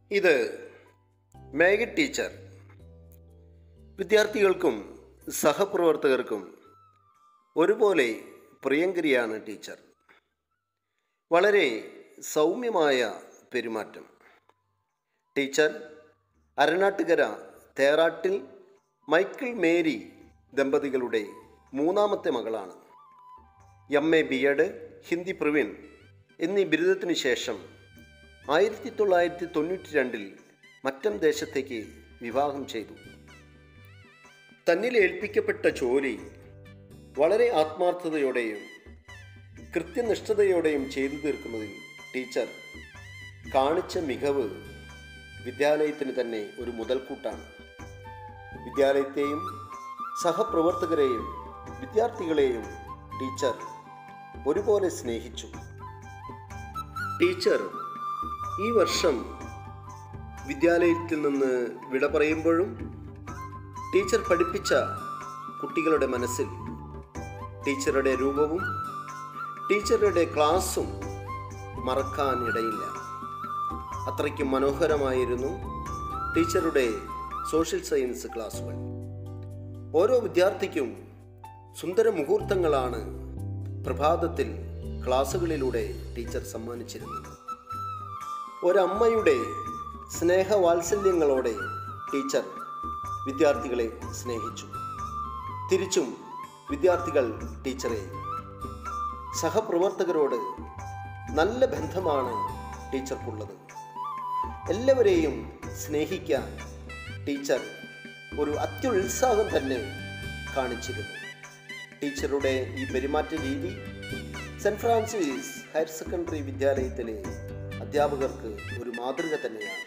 ഇത് മേഘ ടീച്ചർ വിദ്യാർത്ഥികൾക്കും സഹപ്രവർത്തകർക്കും ഒരുപോലെ പ്രിയങ്കരിയാണ് ടീച്ചർ വളരെ സൗമ്യമായ പെരുമാറ്റം teacher Aranattukara Therattil Michael Mary ദമ്പതികളുടെ മൂന്നാമത്തെ മകളാണ് M A B Ed Hindi Praveen എന്നീ ബിരുദത്തിനു ശേഷം ആയിരത്തി തൊള്ളായിരത്തി തൊണ്ണൂറ്റി രണ്ടിൽ മറ്റം ദേശത്തേക്ക് വിവാഹം ചെയ്തു തന്നിൽ ഏൽപ്പിക്കപ്പെട്ട ജോലി വളരെ ആത്മാർത്ഥതയോടെയും കൃത്യനിഷ്ഠതയോടെയും ചെയ്തു തീർക്കുന്നതിൽ ടീച്ചർ കാണിച്ച മികവ് വിദ്യാലയത്തിന് തന്നെ ഒരു മുതൽക്കൂട്ടാണ് വിദ്യാലയത്തെയും സഹപ്രവർത്തകരെയും വിദ്യാർത്ഥികളെയും ടീച്ചർ ഒരുപോലെ സ്നേഹിച്ചു ടീച്ചർ ഈ വർഷം വിദ്യാലയത്തിൽ നിന്ന് വിട പറയുമ്പോഴും ടീച്ചർ പഠിപ്പിച്ച കുട്ടികളുടെ മനസ്സിൽ ടീച്ചറുടെ രൂപവും ടീച്ചറുടെ ക്ലാസ്സും മറക്കാൻ ഇടയില്ല അത്രയ്ക്കും മനോഹരമായിരുന്നു ടീച്ചറുടെ സോഷ്യൽ സയൻസ് ക്ലാസ്സുകൾ ഓരോ വിദ്യാർത്ഥിക്കും സുന്ദര മുഹൂർത്തങ്ങളാണ് പ്രഭാതത്തിൽ ക്ലാസ്സുകളിലൂടെ ടീച്ചർ സമ്മാനിച്ചിരുന്നത് ഒരമ്മയുടെ സ്നേഹവാത്സല്യങ്ങളോടെ ടീച്ചർ വിദ്യാർത്ഥികളെ സ്നേഹിച്ചു തിരിച്ചും വിദ്യാർത്ഥികൾ ടീച്ചറെ സഹപ്രവർത്തകരോട് നല്ല ബന്ധമാണ് ടീച്ചർക്കുള്ളത് എല്ലാവരെയും സ്നേഹിക്കാൻ ടീച്ചർ ഒരു അത്യുത്സാഹം തന്നെ കാണിച്ചിരുന്നു ടീച്ചറുടെ ഈ പെരുമാറ്റ രീതി സെൻറ് ഫ്രാൻസിസ് ഹയർ സെക്കൻഡറി വിദ്യാലയത്തിലെ അധ്യാപകർക്ക് ഒരു മാതൃക തന്നെയാണ്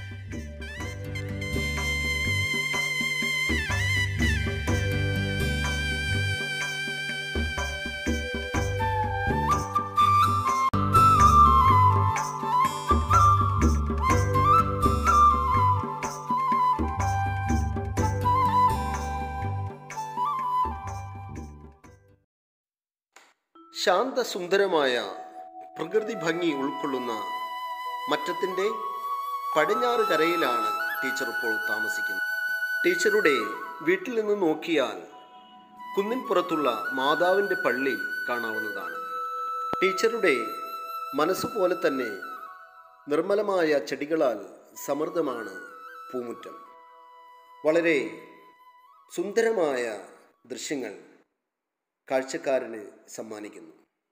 ശാന്തസുന്ദരമായ പ്രകൃതി ഭംഗി ഉൾക്കൊള്ളുന്ന മറ്റത്തിൻ്റെ പടിഞ്ഞാറ് കരയിലാണ് ടീച്ചർ ഇപ്പോൾ താമസിക്കുന്നത് ടീച്ചറുടെ വീട്ടിൽ നിന്ന് നോക്കിയാൽ കുന്നിൻപുറത്തുള്ള മാതാവിൻ്റെ പള്ളി കാണാവുന്നതാണ് ടീച്ചറുടെ മനസ്സുപോലെ തന്നെ നിർമ്മലമായ ചെടികളാൽ സമൃദ്ധമാണ് പൂമുറ്റം വളരെ സുന്ദരമായ ദൃശ്യങ്ങൾ കാഴ്ചക്കാരന് സമ്മാനിക്കുന്നു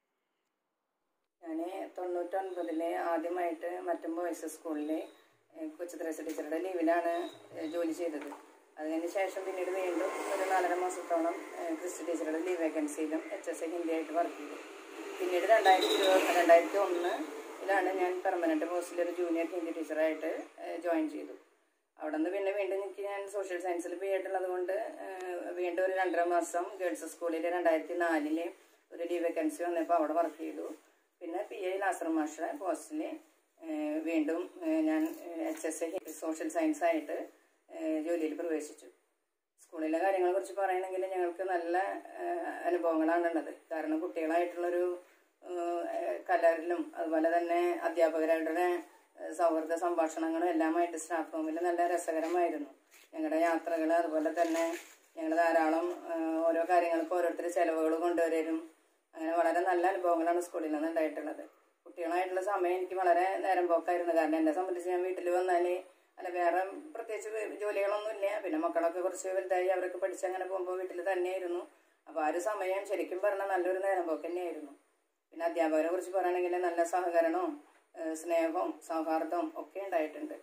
ഞാൻ തൊണ്ണൂറ്റൊൻപതില് ആദ്യമായിട്ട് മറ്റും ബോയ്സ് സ്കൂളിൽ കൊച്ചു ത്രേസ ടീച്ചറുടെ ലീവിലാണ് ഏഹ് ജോലി ചെയ്തത് അതിന് ശേഷം പിന്നീട് വീണ്ടും ഒരു നാലര മാസത്തോളം ഏഹ് ക്രിസ്റ്റി ടീച്ചറുടെ ലീവ് വേക്കൻസിയിലും എച്ച് എസ് എ ഹിന്ദി ആയിട്ട് വർക്ക് ചെയ്തു പിന്നീട് രണ്ടായിരത്തി ഇരുപത് രണ്ടായിരത്തി ഒന്നിലാണ് ഞാൻ പെർമനൻറ്റ് പോസ്റ്റിൽ ഒരു ജൂനിയർ ഹിന്ദി ടീച്ചറായിട്ട് ജോയിൻ ചെയ്തു അവിടെ നിന്ന് പിന്നെ വീണ്ടും എനിക്ക് ഞാൻ സോഷ്യൽ സയൻസിൽ ബി എഡ് ഉള്ളത് കൊണ്ട് ഏഹ് വീണ്ടും ഒരു രണ്ടര മാസം ഗേൾസ് സ്കൂളിൽ രണ്ടായിരത്തി നാലില് ഒരു ലീവ് വേക്കൻസി വന്നപ്പോൾ അവിടെ വർക്ക് ചെയ്തു പിന്നെ പി എ നാസർ മാഷ പോസ്റ്റിൽ വീണ്ടും ഏഹ് ഞാൻ H S A social science ആയിട്ട് ഏഹ് ജോലിയിൽ പ്രവേശിച്ചു സ്കൂളിലെ കാര്യങ്ങളെ കുറിച്ച് പറയുകയാണെങ്കിൽ ഞങ്ങൾക്ക് നല്ല ഏഹ് അനുഭവങ്ങളാണുള്ളത് കാരണം കുട്ടികളായിട്ടുള്ളൊരു ഏഹ് കലരിലും അതുപോലെ തന്നെ അധ്യാപകരുടെ ഏഹ് സൗഹൃദ സംഭാഷണങ്ങളും എല്ലാമായിട്ട് സ്റ്റാഫ് റൂമിൽ നല്ല രസകരമായിരുന്നു ഞങ്ങളുടെ യാത്രകൾ അതുപോലെ തന്നെ ഞങ്ങൾ ധാരാളം ഏഹ് ഓരോ കാര്യങ്ങൾക്ക് ഓരോരുത്തർ ചെലവുകൾ കൊണ്ടുവരും അങ്ങനെ വളരെ നല്ല അനുഭവങ്ങളാണ് സ്കൂളിൽ നിന്ന് ഉണ്ടായിട്ടുള്ളത് കുട്ടികളായിട്ടുള്ള സമയം എനിക്ക് വളരെ നേരം പോക്കായിരുന്നു കാരണം എന്നെ സംബന്ധിച്ച് ഞാൻ വീട്ടിൽ വന്നാൽ അല്ല വേറെ പ്രത്യേകിച്ച് വേ- ജോലികളൊന്നും ഇല്ല പിന്നെ മക്കളൊക്കെ കുറച്ച് വലുതായി അവരൊക്കെ പഠിച്ച് അങ്ങനെ പോകുമ്പോൾ വീട്ടിൽ തന്നെയായിരുന്നു അപ്പോൾ ആ ഒരു സമയം ശരിക്കും പറഞ്ഞാൽ നല്ലൊരു നേരം പോക്ക് തന്നെയായിരുന്നു പിന്നെ അധ്യാപകരെ കുറിച്ച് പറയുകയാണെങ്കിൽ നല്ല സഹകരണവും ഏഹ് സ്നേഹവും സൗഹാർദ്ദവും ഒക്കെ ഉണ്ടായിട്ടുണ്ട്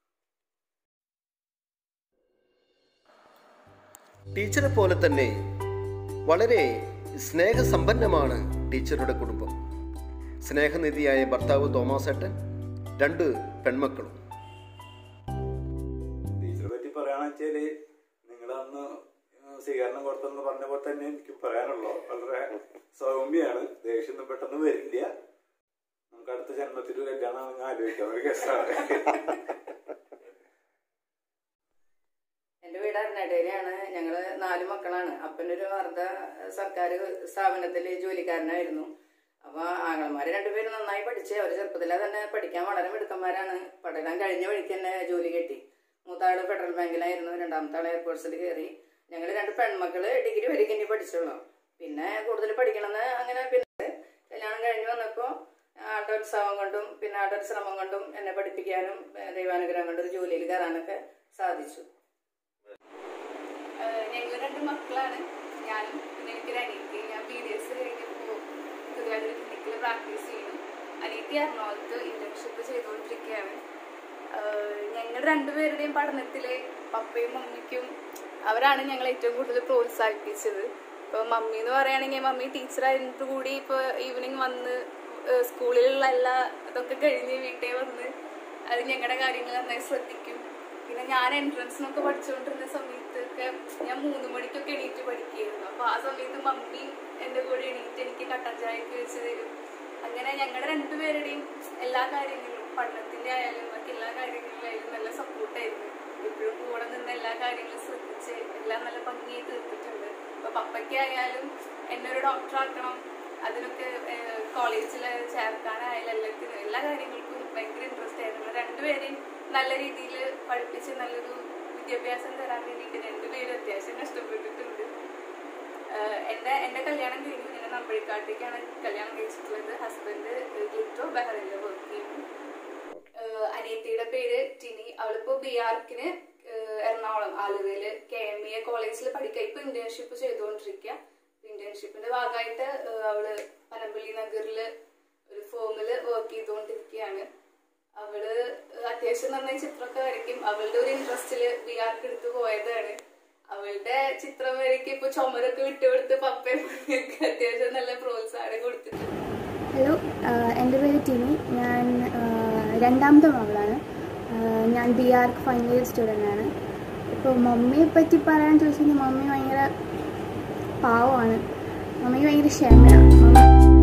ടീച്ചറെ പോലെ തന്നെ വളരെ സ്നേഹസമ്പന്നമാണ് ടീച്ചറുടെ കുടുംബം സ്നേഹനിധിയായ ഭർത്താവ് തോമസ് ഏട്ടൻ രണ്ട് പെൺമക്കളും ടീച്ചറെ പറ്റി പറയുകയാണെന്ന് വെച്ചാല് നിങ്ങൾ അന്ന് സ്വീകരണം കൊടുത്തെന്ന് പറഞ്ഞ പോലെ തന്നെ എനിക്ക് പറയാനുള്ളൂ വളരെ സൗമ്യാണ് ദേഷ്യം പെട്ടെന്ന് വരില്ല നമുക്ക് അടുത്ത ജന്മത്തിൽ ഒരു കല്യാണം അങ്ങ് ആലോചിക്കാം ഒരു കേസാണ് എൻ്റെ വീട് അരുണാട്ടേരിയാണ് ഞങ്ങൾ നാല് മക്കളാണ് അപ്പനൊരു അർദ്ധ സർക്കാർ സ്ഥാപനത്തിൽ ജോലിക്കാരനായിരുന്നു അപ്പോൾ ആങ്ങളമാർ രണ്ടുപേരും നന്നായി പഠിച്ച് അവർ ചെറുപ്പത്തിലെ തന്നെ പഠിക്കാൻ വളരെ മിടുക്കന്മാരാണ് പഠനം കഴിഞ്ഞ വഴിക്ക് തന്നെ ജോലി കിട്ടി മൂത്താള് ഫെഡറൽ ബാങ്കിലായിരുന്നു രണ്ടാമത്തെ ആൾ എയർപോർട്സിൽ കയറി ഞങ്ങൾ രണ്ട് പെൺമക്കള് ഡിഗ്രി വരെയൊക്കെ ഇനി പഠിച്ചുള്ളൂ പിന്നെ കൂടുതൽ പഠിക്കണമെന്ന് അങ്ങനെ പിന്നെ കല്യാണം കഴിഞ്ഞ് വന്നപ്പോൾ ആളുടെ ഉത്സവം കൊണ്ടും പിന്നെ ആളുടെ ഒരു ശ്രമം കൊണ്ടും എന്നെ പഠിപ്പിക്കാനും ഏഹ് ദൈവാനുഗ്രഹം കൊണ്ട് ഒരു ജോലിയിൽ കയറാനൊക്കെ സാധിച്ചു ഞങ്ങൾ രണ്ട് മക്കളാണ് ഞാനും പിന്നെ എനിക്കൊരു അനിയത്തി ഞാൻ ബി ഡി എസ് കഴിഞ്ഞപ്പോൾ പുതിയതൊരു ക്ലിനിക്കിൽ പ്രാക്ടീസ് ചെയ്യുന്നു അനിയത്തി എറണാകുളത്ത് ഇന്റേൺഷിപ്പ് ചെയ്തുകൊണ്ടിരിക്കുകയാണ് ഞങ്ങൾ രണ്ടുപേരുടെയും പഠനത്തിൽ പപ്പയും മമ്മിക്കും അവരാണ് ഞങ്ങൾ ഏറ്റവും കൂടുതൽ പ്രോത്സാഹിപ്പിച്ചത് ഇപ്പോൾ മമ്മി എന്ന് പറയുകയാണെങ്കിൽ മമ്മി ടീച്ചറായിട്ട് കൂടി ഇപ്പോൾ ഈവനിങ് വന്ന് ഏഹ് സ്കൂളിലുള്ള എല്ലാ ഇതൊക്കെ കഴിഞ്ഞ് വീട്ടിൽ വന്ന് അത് ഞങ്ങളുടെ കാര്യങ്ങൾ നന്നായി ശ്രദ്ധിക്കും പിന്നെ ഞാൻ എൻട്രൻസിനൊക്കെ പഠിച്ചുകൊണ്ടിരുന്ന സമയത്തൊക്കെ ഞാൻ മൂന്ന് മണിക്കൊക്കെ എണീറ്റ് പഠിക്കുകയായിരുന്നു അപ്പൊ ആ സമയത്ത് മമ്മി എന്റെ കൂടെ എണീറ്റ് എനിക്ക് കട്ടൻ ചായക്ക് വെച്ച് തരും അങ്ങനെ ഞങ്ങളുടെ രണ്ടുപേരുടെയും എല്ലാ കാര്യങ്ങളിലും പഠനത്തിന്റെ ആയാലും ബാക്കി എല്ലാ കാര്യങ്ങളിലായാലും നല്ല സപ്പോർട്ടായിരുന്നു എപ്പോഴും കൂടെ നിന്ന് എല്ലാ കാര്യങ്ങളും ശ്രദ്ധിച്ച് എല്ലാം നല്ല ഭംഗിയായി തീർത്തിട്ടുണ്ട് ഇപ്പൊ പപ്പയ്ക്കായാലും എന്നെ ഒരു ഡോക്ടറാക്കണം അതിനൊക്കെ കോളേജിൽ ചേർക്കാനായാലും എല്ലാത്തിനും എല്ലാ കാര്യങ്ങൾക്കും ഭയങ്കര ഇൻട്രസ്റ്റ് ആയിരുന്നു രണ്ടുപേരെയും നല്ല രീതിയിൽ പഠിപ്പിച്ച് നല്ലൊരു വിദ്യാഭ്യാസം തരാൻ വേണ്ടിയിട്ട് രണ്ടുപേരും അത്യാവശ്യം കഷ്ടപ്പെട്ടിട്ടുണ്ട് ആഹ് എന്റെ എന്റെ കല്യാണം കഴിഞ്ഞു ഞാൻ നമ്പഴിക്കാട്ടേക്കാണ് കല്യാണം കഴിച്ചിട്ടുള്ളത് ഹസ്ബൻഡ് ഗ്ലിറ്റോ ബഹറിൽ വർക്ക് ചെയ്യുന്നു ആഹ് അനിയത്തിയുടെ പേര് ടിനി അവളിപ്പോ ബി ആർക്കിന് എറണാകുളം ആലുവയില് കെ എം ഇ എ കോളേജിൽ പഠിക്കുക ഇപ്പൊ ഇന്റേൺഷിപ്പ് ചെയ്തുകൊണ്ടിരിക്കുക ഇന്റേൺഷിപ്പിന്റെ ഭാഗമായിട്ട് ആഹ് അവള് പനമ്പള്ളി നഗറില് ഒരു ഫോമില് വർക്ക് ചെയ്തുകൊണ്ടിരിക്കുകയാണ് അവള് അത്യാവശ്യം നന്നായി ചിത്രമൊക്കെ വരയ്ക്കും അവളുടെ ഒരു ഇൻട്രസ്റ്റില് ബി ആർക്ക് എടുത്ത് പോയതാണ് അവളുടെ ചിത്രം വരയ്ക്ക് ഇപ്പൊ ചുമരൊക്കെ വിട്ടുകൊടുത്ത് പപ്പയും മമ്മിയൊക്കെ അത്യാവശ്യം നല്ല പ്രോത്സാഹനം കൊടുത്തിട്ടുണ്ട് ഹലോ ആഹ് എൻ്റെ പേര് ടിനി ഞാൻ ആഹ് രണ്ടാമത്തെ മകളാണ് ആഹ് ഞാൻ B Arch final year student ആണ് ഇപ്പോൾ മമ്മിയെ പറ്റി പറയാൻ ചോദിച്ചു കഴിഞ്ഞാൽ മമ്മി ഭയങ്കര പാവമാണ് മമ്മിക്ക് ഭയങ്കര ക്ഷമയാണ് മമ്മി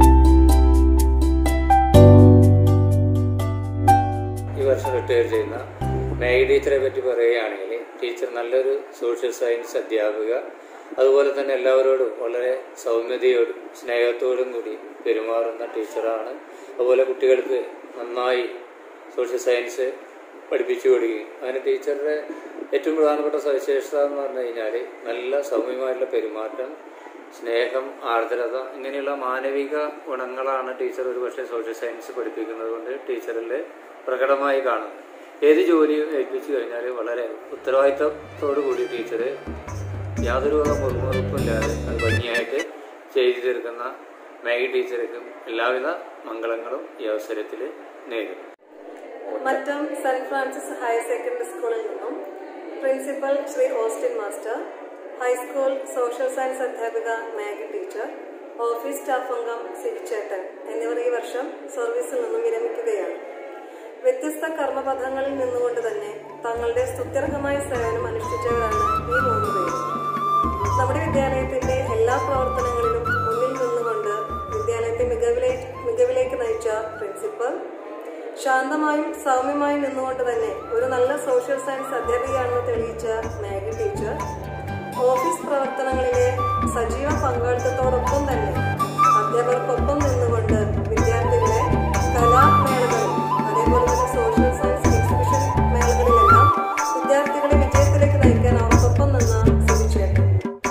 ഈ വർഷം റിട്ടയർ ചെയ്യുന്ന മേഘ ടീച്ചറെ പറ്റി പറയുകയാണെങ്കിൽ ടീച്ചർ നല്ലൊരു സോഷ്യൽ സയൻസ് അധ്യാപിക അതുപോലെ തന്നെ എല്ലാവരോടും വളരെ സൗമ്യതയോടും സ്നേഹത്തോടും കൂടി പെരുമാറുന്ന ടീച്ചറാണ് അതുപോലെ കുട്ടികൾക്ക് നന്നായി സോഷ്യൽ സയൻസ് പഠിപ്പിച്ചു കൊടുക്കുകയും അങ്ങനെ ടീച്ചറുടെ ഏറ്റവും പ്രധാനപ്പെട്ട സവിശേഷത എന്ന് പറഞ്ഞു കഴിഞ്ഞാൽ നല്ല സൗമ്യമായിട്ടുള്ള പെരുമാറ്റം സ്നേഹം ആർദ്രത ഇങ്ങനെയുള്ള മാനവിക ഗുണങ്ങളാണ് ടീച്ചർ ഒരു പക്ഷേ സോഷ്യൽ സയൻസ് പഠിപ്പിക്കുന്നത് കൊണ്ട് ടീച്ചറിൽ പ്രകടമായി കാണുന്നത് ഏത് ജോലിയും ഏൽപ്പിച്ചു കഴിഞ്ഞാൽ വളരെ ഉത്തരവാദിത്തത്തോടു കൂടി ടീച്ചർ യാതൊരു വക മുറുമുറുപ്പില്ലാതെ അത് ഭംഗിയായിട്ട് ചെയ്തു തീർക്കുന്ന മാഗി ടീച്ചർക്കും എല്ലാവിധ മംഗളങ്ങളും ഈ അവസരത്തിൽ നേരും മറ്റം സെന്റ് ഫ്രാൻസിസ് ഹയർ സെക്കൻഡറി സ്കൂളിൽ നിന്നും principal Shri Austin master high school social science അധ്യാപിക മാഗി ടീച്ചർ ഓഫീസ് സ്റ്റാഫ് അംഗം സിരിച്ചേട്ടൻ എന്നിവർ ഈ വർഷം സർവീസിൽ നിന്നും വിരമിക്കുകയാണ് വ്യത്യസ്ത കർമ്മപഥങ്ങളിൽ നിന്നുകൊണ്ട് തന്നെ തങ്ങളുടെ സ്തുത്യർഹമായ സേവനം അനുഷ്ഠിച്ചവരാണ് ഈ മൂന്ന് പേരും നമ്മുടെ വിദ്യാലയത്തിന്റെ എല്ലാ പ്രവർത്തനങ്ങളിലും മുന്നിൽ നിന്നുകൊണ്ട് വിദ്യാലയത്തെ മികവിലേക്ക് മികവിലേക്ക് നയിച്ച പ്രിൻസിപ്പൽ ശാന്തമായും സൗമ്യമായും നിന്നുകൊണ്ട് തന്നെ ഒരു നല്ല സോഷ്യൽ സയൻസ് അധ്യാപികയാണെന്ന് തെളിയിച്ച മാഗി ടീച്ചർ ഓഫീസ് പ്രവർത്തനങ്ങളിലെ സജീവ പങ്കാളിത്തത്തോടൊപ്പം തന്നെ അധ്യാപകർക്കൊപ്പം നിന്നുകൊണ്ട് വിദ്യാർത്ഥികളെ കലാമേളകളിൽ അതേപോലെ തന്നെ സോഷ്യൽ സയൻസ് എക്സിബിഷൻ മേളകളിലെല്ലാം വിദ്യാർത്ഥികളെ വിജയത്തിലേക്ക് നയിക്കാൻ അവർക്കൊപ്പം നിന്ന സിരിച്ചേട്ടൻ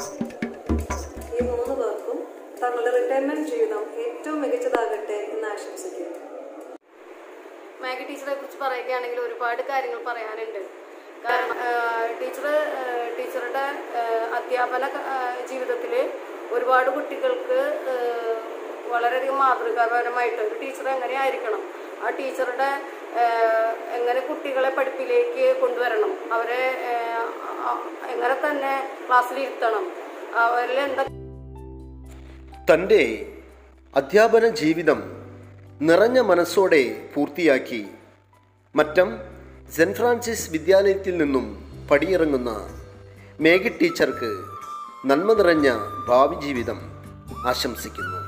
ഈ മൂന്ന് പേർക്കും തങ്ങളുടെ റിട്ടയർമെന്റ് ജീവിതം ഏറ്റവും മികച്ചതാകട്ടെ എന്ന് ആശംസിക്കുന്നു മാഗി ടീച്ചറെ കുറിച്ച് പറയുകയാണെങ്കിൽ ഒരുപാട് കാര്യങ്ങൾ പറയാനുണ്ട് കാരണം ടീച്ചർ ടീച്ചറുടെ ആഹ് അധ്യാപന ജീവിതത്തിൽ ഒരുപാട് കുട്ടികൾക്ക് ആഹ് വളരെയധികം മാതൃകാപരമായിട്ട് ഒരു ടീച്ചർ എങ്ങനെ ആയിരിക്കണം ആ ടീച്ചറുടെ ആഹ് എങ്ങനെ കുട്ടികളെ പഠിപ്പിലേക്ക് കൊണ്ടുവരണം അവരെ ആഹ് അ- എങ്ങനെ തന്നെ ക്ലാസ്സിലിരുത്തണം അവരിൽ എന്തൊക്കെ തൻ്റെ അധ്യാപന ജീവിതം നിറഞ്ഞ മനസ്സോടെ പൂർത്തിയാക്കി മറ്റം സെൻറ് ഫ്രാൻസിസ് വിദ്യാലയത്തിൽ നിന്നും പടിയിറങ്ങുന്ന മേഗി ടീച്ചർക്ക് നന്മ നിറഞ്ഞ ഭാവി ജീവിതം ആശംസിക്കുന്നു